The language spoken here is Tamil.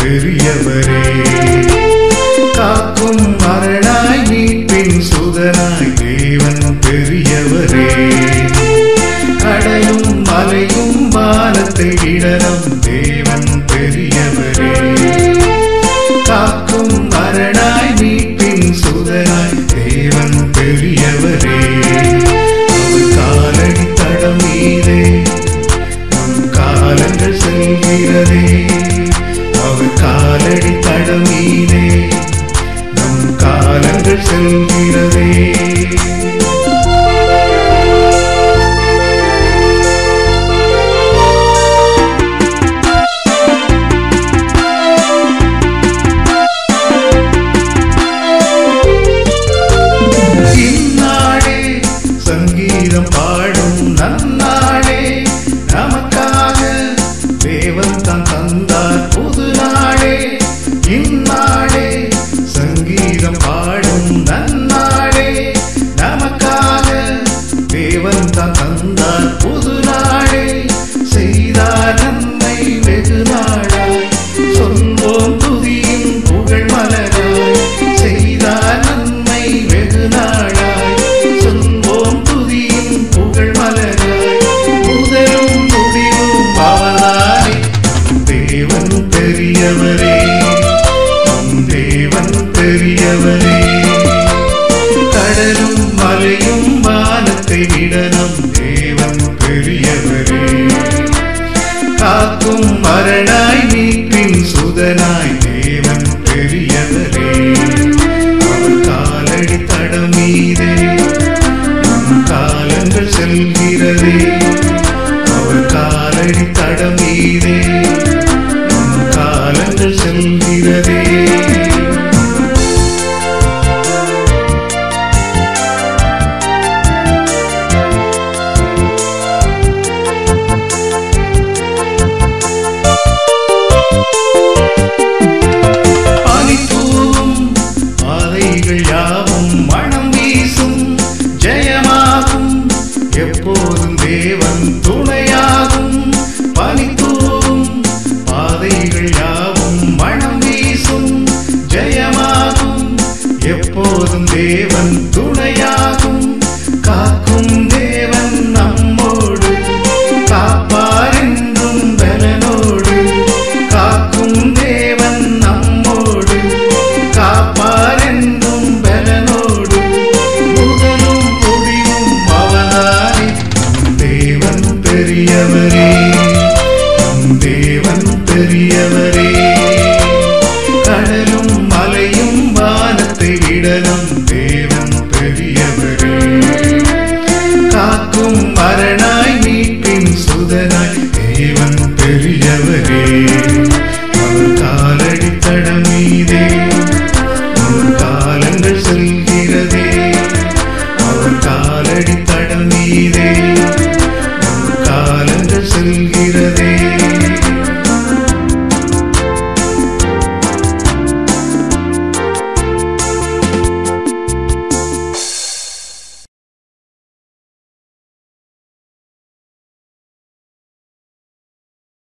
பெரியவரே காக்கும் மரணாய் மீட்பின் சுதனாய் தேவன் பெரியவரே கடலும் மலையும் வானத்தை இடரும் தேவன் பெரியவரே காக்கும் மரணாய் மீட்பின் சுதனாய் தேவன் பெரியவரே அவர் காலடி தடம் மீதே நம் காலங்கள் செல்கிறதே அவர் காலடி தடம் மீதே நம் காலங்கள் செல்கிறதே இந்நாளே சங்கீதம் பாடும் நன்னாளே நமக்காக தேவன் தான் தந்தார் புது நாளே இந்நாளே சங்கீதம் பாடும் நன்னாளே நமக்காக தேவன் தான் தந்தார் புது நாளே செய்தார் நன்மை வெகு நாளாய் சொல்வோம் துதியின் புகழ் மலராய் செய்தார் நன்மை வெகு நாளாய் சொல்வோம் துதியின் புகழ் மலராய் முதலும் முடிவும் அவர்தானே தேவன் பெரியவரே நம் தேவன் பெரியவரே கடலும் மலையும் வானத்தை விடணும் தேவன் பெரியவரே காக்கும் மரணாய் மீட்பின் சுதனாய் தேவன் பெரியவரே அவர் காலடி தடம் மீதே நம் காலங்கள் செல்கிறதே அவர் காலடி தடம் மீதே நம் காலங்கள் செல்கிறதே பனித்தூவும் பாதைகள் யாவும் மனம் வீசும் ஜெயமாகும் எப்போதும் தேவன் துணையாகும் பனித்தூவும் பாதைகள் யாவும் மனம் வீசும் ஜெயமாகும் எப்போதும் தேவன் துணையாகும் காக்கும் தேவன் நம்மோடு காப்பார் என்றும் பலனோடு காக்கும் தேவன் நம்மோடு காப்பார் என்றும் பலனோடு முதலும் முடிவும் அவனாய் தேவன் பெரியவரே நம் தேவன் பெரியவரே கடலும் மலையும் வானத்தை விடலும் தேவன் பெரியவரே காக்கும் மரணாய் மீட்பின் சுதனாய் தேவன் பெரியவரே அவர் காலடி தடம் மீதே